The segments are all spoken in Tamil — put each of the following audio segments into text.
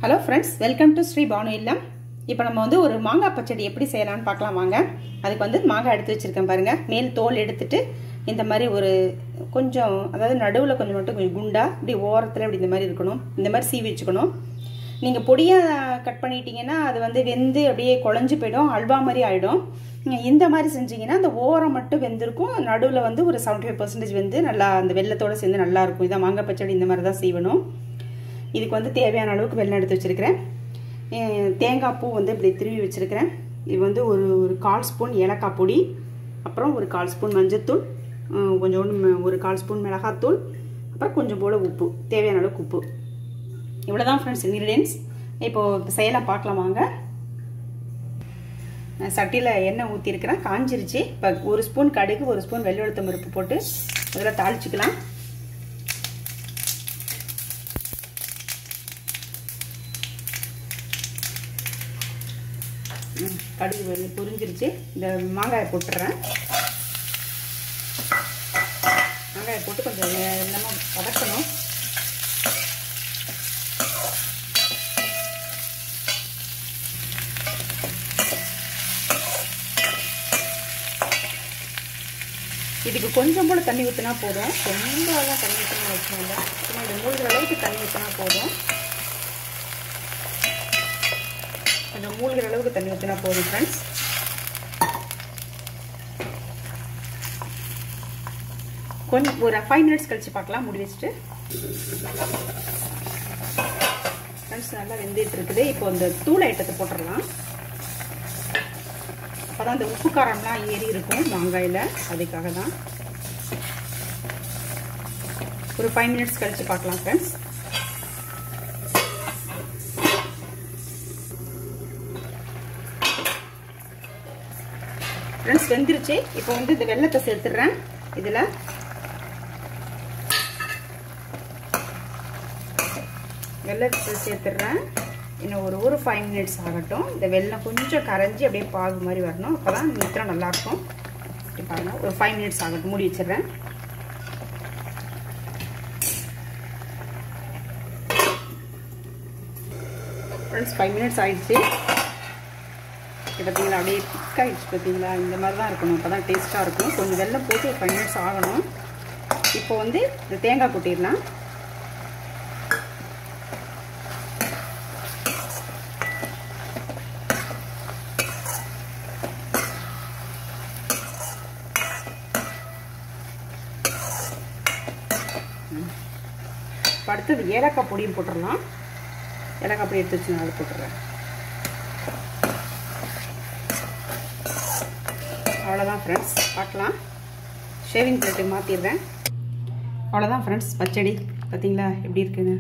hello friends welcome to Sri Bhanu இல்லம் இப்போ நம்ம வந்து ஒரு மாங்காய் பச்சடி எப்படி செய்யலாம்னு பார்க்கலாம் வாங்க அதுக்கு வந்து மாங்காய் எடுத்து வச்சுருக்கேன் பாருங்கள் மேல் தோல் எடுத்துட்டு இந்த மாதிரி ஒரு கொஞ்சம் அதாவது நடுவில் கொஞ்சம் மட்டும் கொஞ்சம் குண்டா இப்படி ஓரத்தில் இப்படி இந்த மாதிரி இருக்கணும் இந்த மாதிரி சீவி வச்சுக்கணும் நீங்கள் பொடியாக கட் பண்ணிட்டீங்கன்னா அது வந்து வெந்து அப்படியே குழஞ்சு போயிடும் அல்வா மாதிரி ஆகிடும் இந்த மாதிரி செஞ்சீங்கன்னா அந்த ஓரம் மட்டும் வெந்திருக்கும் நடுவில் வந்து ஒரு செவன்டி ஃபைவ் பர்சன்டேஜ் வந்து நல்லா அந்த வெள்ளத்தோடு சேர்ந்து நல்லா இருக்கும் இதான் மாங்காய் பச்சடி இந்த மாதிரி தான் செய்யணும் இதுக்கு வந்து தேவையான அளவுக்கு வெள்ளம் எடுத்து வச்சுருக்கிறேன் தேங்காய் பூ வந்து இப்படி திருவி வச்சுருக்கிறேன் இது வந்து ஒரு ஒரு கால் ஸ்பூன் ஏலக்காய் பொடி அப்புறம் ஒரு கால் ஸ்பூன் மஞ்சத்தூள் கொஞ்சோண்டு ஒரு கால் ஸ்பூன் மிளகாத்தூள் அப்புறம் கொஞ்சம் போல் உப்பு தேவையான அளவுக்கு உப்பு இவ்வளோ தான் ஃப்ரெண்ட்ஸ் இன்க்ரீடியன்ஸ் இப்போது செய்யலாம் பார்க்கலாம் வாங்க சட்டியில் எண்ணெய் ஊற்றிருக்கிறேன் காஞ்சிருச்சு இப்போ ஒரு ஸ்பூன் கடுகு ஒரு ஸ்பூன் வெள்ளெழுத்தம் பருப்பு போட்டு அதில் தாளிச்சிக்கலாம் கடுகு வந்து புரிஞ்சிருச்சு இந்த மாங்காயை போட்டுறேன் மாங்காயை போட்டு கொஞ்சம் நம்ம வதக்கணும் இதுக்கு கொஞ்சம் போல் தண்ணி ஊற்றினா போதும் ரொம்பலாம் தண்ணி ஊற்றணும் அவசியம் இல்லை சும்மா இது மூழ்கிற அளவுக்கு தண்ணி ஊற்றினா போதும் கொஞ்சம் மூழ்கிற அளவுக்கு தண்ணி ஊற்றினா போதும் ஃப்ரெண்ட்ஸ் கொஞ்சம் ஒரு ஃபைவ் மினிட்ஸ் கழிச்சு பார்க்கலாம் முடி வச்சுட்டு ஃப்ரெண்ட்ஸ் நல்லா வெந்துட்டு இருக்குது இப்போ இந்த தூள் ஐட்டத்தை போட்டுடலாம் அப்போ தான் அந்த உப்பு காரம்லாம் ஏறி இருக்கும் மாங்காயில் அதுக்காக தான் ஒரு ஃபைவ் மினிட்ஸ் கழிச்சு பார்க்கலாம் ஃப்ரெண்ட்ஸ் ஃப்ரெண்ட்ஸ் வெந்துருச்சு இப்போ வந்து இந்த வெள்ளத்தை சேர்த்துடுறேன் இதில் வெள்ளத்தை சேர்த்துடுறேன் இன்னும் ஒரு ஒரு ஃபைவ் மினிட்ஸ் ஆகட்டும் இந்த வெள்ளம் கொஞ்சம் கரைஞ்சி அப்படியே பாகு மாதிரி வரணும் அப்போ தான் நித்திரம் நல்லாயிருக்கும் இப்படி பாருங்கள் ஒரு ஃபைவ் மினிட்ஸ் ஆகட்டும் மூடி வச்சிடுறேன் ஃப்ரெண்ட்ஸ் ஃபைவ் மினிட்ஸ் ஆகிடுச்சு பார்த்தீங்களா அப்படியே திக்காகிடுச்சு பார்த்தீங்களா இந்த மாதிரி தான் இருக்கணும் அப்போ தான் டேஸ்ட்டாக இருக்கும் கொஞ்சம் வெள்ளம் போட்டு ஒரு ஃபைவ் மினிட்ஸ் ஆகணும் இப்போ வந்து இந்த தேங்காய் கொட்டிடலாம் இப்போ அடுத்தது ஏலக்காய் பொடியும் போட்டுடலாம் ஏலக்காய் பொடி எடுத்து வச்சு நான் போட்டுடுறேன் அவ்வளோதான் ஃப்ரெண்ட்ஸ் பார்க்கலாம் ஷேவிங் பிளேட்டுக்கு மாற்றிடுறேன் அவ்வளோதான் ஃப்ரெண்ட்ஸ் பச்சடி பார்த்தீங்களா எப்படி இருக்குன்னு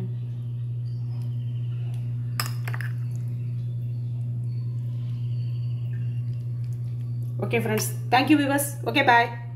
okay friends thank you viewers okay பாய்